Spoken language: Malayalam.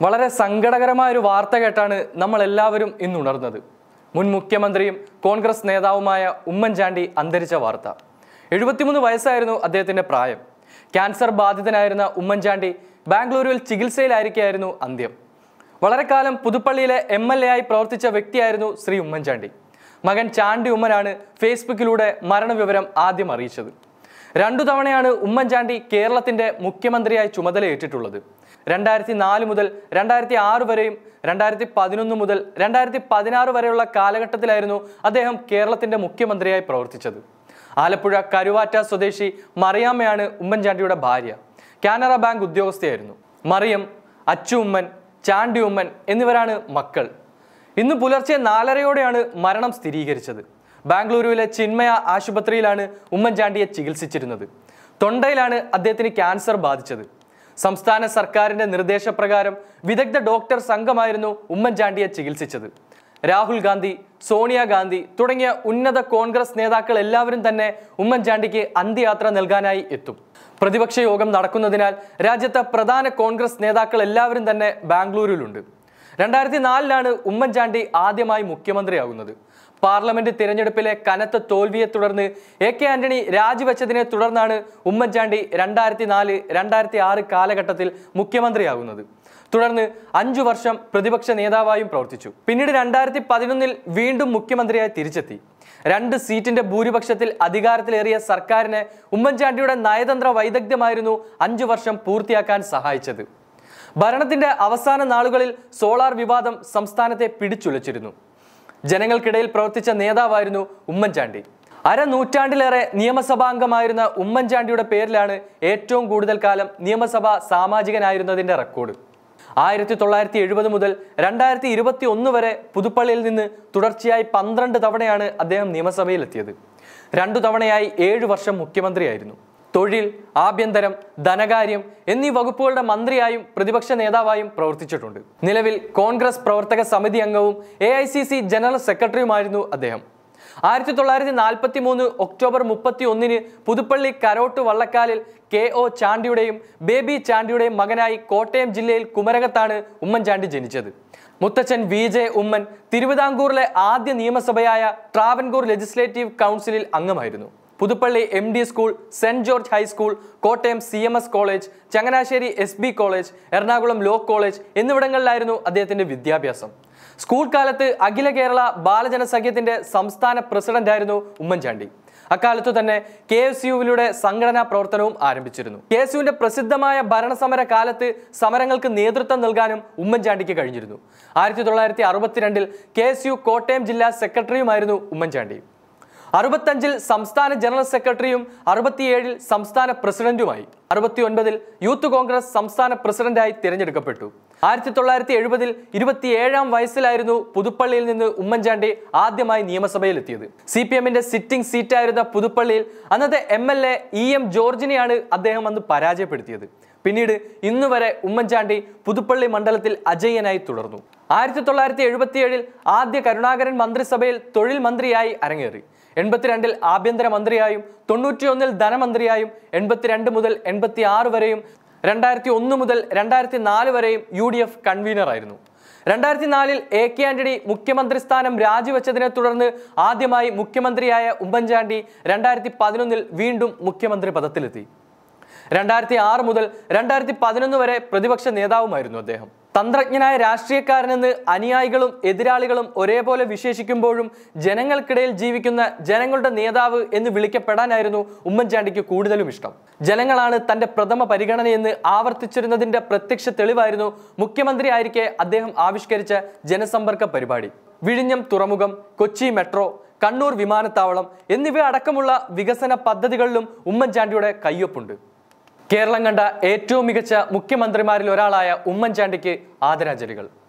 വളരെ സങ്കടകരമായ ഒരു വാർത്ത കേട്ടാണ് നമ്മൾ എല്ലാവരും ഇന്ന് ഉണർന്നത് മുൻ മുഖ്യമന്ത്രിയും കോൺഗ്രസ് നേതാവുമായ ഉമ്മൻചാണ്ടി അന്തരിച്ച വാർത്ത എഴുപത്തിമൂന്ന് വയസ്സായിരുന്നു അദ്ദേഹത്തിന്റെ പ്രായം ക്യാൻസർ ബാധിതനായിരുന്ന ഉമ്മൻചാണ്ടി ബാംഗ്ലൂരുവിൽ ചികിത്സയിലായിരിക്കെയായിരുന്നു അന്ത്യം വളരെ കാലം പുതുപ്പള്ളിയിലെ എം എൽ എ ആയി പ്രവർത്തിച്ച വ്യക്തിയായിരുന്നു ശ്രീ ഉമ്മൻചാണ്ടി മകൻ ചാണ്ടി ഉമ്മനാണ് ഫേസ്ബുക്കിലൂടെ മരണവിവരം ആദ്യം അറിയിച്ചത് രണ്ടു തവണയാണ് ഉമ്മൻചാണ്ടി കേരളത്തിന്റെ മുഖ്യമന്ത്രിയായി ചുമതലയേറ്റിട്ടുള്ളത് രണ്ടായിരത്തി നാല് മുതൽ രണ്ടായിരത്തി ആറ് വരെയും രണ്ടായിരത്തി പതിനൊന്ന് മുതൽ രണ്ടായിരത്തി പതിനാറ് വരെയുള്ള കാലഘട്ടത്തിലായിരുന്നു അദ്ദേഹം കേരളത്തിന്റെ മുഖ്യമന്ത്രിയായി പ്രവർത്തിച്ചത് ആലപ്പുഴ കരുവാറ്റ സ്വദേശി മറിയാമ്മയാണ് ഉമ്മൻചാണ്ടിയുടെ ഭാര്യ കാനറ ബാങ്ക് ഉദ്യോഗസ്ഥയായിരുന്നു മറിയം അച്ചു ഉമ്മൻ ചാണ്ടി ഉമ്മൻ എന്നിവരാണ് മക്കൾ ഇന്ന് പുലർച്ചെ നാലരയോടെയാണ് മരണം സ്ഥിരീകരിച്ചത് ബാംഗ്ലൂരുവിലെ ചിന്മയ ആശുപത്രിയിലാണ് ഉമ്മൻചാണ്ടിയെ ചികിത്സിച്ചിരുന്നത് തൊണ്ടയിലാണ് അദ്ദേഹത്തിന് ക്യാൻസർ ബാധിച്ചത് സംസ്ഥാന സർക്കാരിന്റെ നിർദ്ദേശപ്രകാരം വിദഗ്ധ ഡോക്ടർ സംഘമായിരുന്നു ഉമ്മൻചാണ്ടിയെ ചികിത്സിച്ചത് രാഹുൽ ഗാന്ധി സോണിയാഗാന്ധി തുടങ്ങിയ ഉന്നത കോൺഗ്രസ് നേതാക്കൾ എല്ലാവരും തന്നെ ഉമ്മൻചാണ്ടിക്ക് അന്ത്യയാത്ര നൽകാനായി എത്തും പ്രതിപക്ഷ യോഗം നടക്കുന്നതിനാൽ രാജ്യത്തെ പ്രധാന കോൺഗ്രസ് നേതാക്കൾ എല്ലാവരും തന്നെ ബാംഗ്ലൂരിലുണ്ട് രണ്ടായിരത്തി നാലിലാണ് ഉമ്മൻചാണ്ടി ആദ്യമായി മുഖ്യമന്ത്രിയാകുന്നത് പാർലമെന്റ് തിരഞ്ഞെടുപ്പിലെ കനത്ത തോൽവിയെ തുടർന്ന് എ കെ ആന്റണി രാജിവെച്ചതിനെ തുടർന്നാണ് ഉമ്മൻചാണ്ടി രണ്ടായിരത്തി നാല് രണ്ടായിരത്തി ആറ് കാലഘട്ടത്തിൽ മുഖ്യമന്ത്രിയാകുന്നത് തുടർന്ന് അഞ്ചു വർഷം പ്രതിപക്ഷ നേതാവായും പ്രവർത്തിച്ചു പിന്നീട് രണ്ടായിരത്തി പതിനൊന്നിൽ വീണ്ടും മുഖ്യമന്ത്രിയായി തിരിച്ചെത്തി രണ്ട് സീറ്റിന്റെ ഭൂരിപക്ഷത്തിൽ അധികാരത്തിലേറിയ സർക്കാരിനെ ഉമ്മൻചാണ്ടിയുടെ നയതന്ത്ര വൈദഗ്ധ്യമായിരുന്നു അഞ്ചു വർഷം പൂർത്തിയാക്കാൻ സഹായിച്ചത് ഭരണത്തിന്റെ അവസാന നാളുകളിൽ സോളാർ വിവാദം സംസ്ഥാനത്തെ പിടിച്ചുലച്ചിരുന്നു ജനങ്ങൾക്കിടയിൽ പ്രവർത്തിച്ച നേതാവായിരുന്നു ഉമ്മൻചാണ്ടി അരനൂറ്റാണ്ടിലേറെ നിയമസഭാംഗമായിരുന്ന ഉമ്മൻചാണ്ടിയുടെ പേരിലാണ് ഏറ്റവും കൂടുതൽ കാലം നിയമസഭാ സാമാജികനായിരുന്നതിന്റെ റെക്കോർഡ് ആയിരത്തി തൊള്ളായിരത്തി എഴുപത് മുതൽ രണ്ടായിരത്തി ഇരുപത്തി ഒന്ന് വരെ പുതുപ്പള്ളിയിൽ നിന്ന് തുടർച്ചയായി പന്ത്രണ്ട് തവണയാണ് അദ്ദേഹം നിയമസഭയിലെത്തിയത് രണ്ടു തവണയായി ഏഴു വർഷം മുഖ്യമന്ത്രിയായിരുന്നു തൊഴിൽ ആഭ്യന്തരം ധനകാര്യം എന്നീ വകുപ്പുകളുടെ മന്ത്രിയായും പ്രതിപക്ഷ നേതാവായും പ്രവർത്തിച്ചിട്ടുണ്ട് നിലവിൽ കോൺഗ്രസ് പ്രവർത്തക സമിതി അംഗവും എ ജനറൽ സെക്രട്ടറിയുമായിരുന്നു അദ്ദേഹം ആയിരത്തി തൊള്ളായിരത്തി നാൽപ്പത്തി മൂന്ന് ഒക്ടോബർ മുപ്പത്തി ഒന്നിന് പുതുപ്പള്ളി കരോട്ട് വള്ളക്കാലിൽ കെ ഒ ചാണ്ടിയുടെയും ബേബി ചാണ്ടിയുടെയും മകനായി കോട്ടയം ജില്ലയിൽ കുമരകത്താണ് ഉമ്മൻചാണ്ടി ജനിച്ചത് മുത്തച്ഛൻ വി ജെ ഉമ്മൻ തിരുവിതാംകൂറിലെ ആദ്യ നിയമസഭയായ ട്രാവൻകൂർ ലെജിസ്ലേറ്റീവ് കൗൺസിലിൽ അംഗമായിരുന്നു Puthuppally M D school saint George high school Kottayam C M S college Changanassery S B college Ernakulam law college എന്നിവിടങ്ങളിലായിരുന്നു അദ്ദേഹത്തിന്റെ വിദ്യാഭ്യാസം സ്കൂൾ കാലത്ത് അഖില കേരള ബാലജനസഖ്യത്തിന്റെ സംസ്ഥാന പ്രസിഡന്റായിരുന്നു ഉമ്മൻചാണ്ടി അക്കാലത്തു തന്നെ കെ എസ് യുവിലൂടെ സംഘടനാ പ്രവർത്തനവും ആരംഭിച്ചിരുന്നു കെ എസ് യുവിന്റെ പ്രസിദ്ധമായ ഭരണസമര കാലത്ത് സമരങ്ങൾക്ക് നേതൃത്വം നൽകാനും ഉമ്മൻചാണ്ടിക്ക് കഴിഞ്ഞിരുന്നു ആയിരത്തി തൊള്ളായിരത്തി അറുപത്തിരണ്ടിൽ കെ എസ് യു കോട്ടയം ജില്ലാ സെക്രട്ടറിയുമായിരുന്നു ഉമ്മൻചാണ്ടി അറുപത്തഞ്ചിൽ സംസ്ഥാന ജനറൽ സെക്രട്ടറിയും അറുപത്തിയേഴിൽ സംസ്ഥാന പ്രസിഡന്റുമായി അറുപത്തി ഒൻപതിൽ യൂത്ത് കോൺഗ്രസ് സംസ്ഥാന പ്രസിഡന്റായി തിരഞ്ഞെടുക്കപ്പെട്ടു ആയിരത്തി തൊള്ളായിരത്തി എഴുപതിൽ ഇരുപത്തിയേഴാം വയസ്സിലായിരുന്നു പുതുപ്പള്ളിയിൽ നിന്ന് ഉമ്മൻചാണ്ടി ആദ്യമായി നിയമസഭയിലെത്തിയത് സി പി എമ്മിന്റെ സിറ്റിംഗ് സീറ്റായിരുന്ന പുതുപ്പള്ളിയിൽ അന്നത്തെ M L A E M ജോർജിനെയാണ് അദ്ദേഹം അന്ന് പരാജയപ്പെടുത്തിയത് പിന്നീട് ഇന്ന് വരെ ഉമ്മൻചാണ്ടി പുതുപ്പള്ളി മണ്ഡലത്തിൽ അജയ്യനായി തുടർന്നു ആയിരത്തി തൊള്ളായിരത്തി എഴുപത്തിയേഴിൽ ആദ്യ കരുണാകരൻ മന്ത്രിസഭയിൽ തൊഴിൽ മന്ത്രിയായി അരങ്ങേറി എൺപത്തിരണ്ടിൽ ആഭ്യന്തര മന്ത്രിയായും തൊണ്ണൂറ്റിയൊന്നിൽ ധനമന്ത്രിയായും എൺപത്തിരണ്ട് മുതൽ എൺപത്തി ആറ് വരെയും രണ്ടായിരത്തി ഒന്ന് മുതൽ രണ്ടായിരത്തി നാല് വരെയും യു ഡി എഫ് കൺവീനറായിരുന്നു രണ്ടായിരത്തി നാലിൽ എ കെ ആന്റണി മുഖ്യമന്ത്രി സ്ഥാനം രാജിവെച്ചതിനെ തുടർന്ന് ആദ്യമായി മുഖ്യമന്ത്രിയായ ഉമ്മൻചാണ്ടി രണ്ടായിരത്തി പതിനൊന്നിൽ വീണ്ടും മുഖ്യമന്ത്രി പദത്തിലെത്തി രണ്ടായിരത്തി ആറ് മുതൽ രണ്ടായിരത്തി പതിനൊന്ന് വരെ പ്രതിപക്ഷ നേതാവുമായിരുന്നു അദ്ദേഹം തന്ത്രജ്ഞനായ രാഷ്ട്രീയക്കാരനെന്ന് അനുയായികളും എതിരാളികളും ഒരേപോലെ വിശേഷിക്കുമ്പോഴും ജനങ്ങൾക്കിടയിൽ ജീവിക്കുന്ന ജനങ്ങളുടെ നേതാവ് എന്ന് വിളിക്കപ്പെടാനായിരുന്നു ഉമ്മൻചാണ്ടിക്ക് കൂടുതലും ഇഷ്ടം ജനങ്ങളാണ് തന്റെ പ്രഥമ പരിഗണനയെന്ന് ആവർത്തിച്ചിരുന്നതിന്റെ പ്രത്യക്ഷ തെളിവായിരുന്നു മുഖ്യമന്ത്രി ആയിരിക്കെ അദ്ദേഹം ആവിഷ്കരിച്ച ജനസമ്പർക്ക പരിപാടി വിഴിഞ്ഞം തുറമുഖം കൊച്ചി മെട്രോ കണ്ണൂർ വിമാനത്താവളം എന്നിവ അടക്കമുള്ള വികസന പദ്ധതികളിലും ഉമ്മൻചാണ്ടിയുടെ കയ്യൊപ്പുണ്ട് കേരളം കണ്ട ഏറ്റവും മികച്ച മുഖ്യമന്ത്രിമാരിൽ ഒരാളായ ഉമ്മൻചാണ്ടിക്ക് ആദരാഞ്ജലികൾ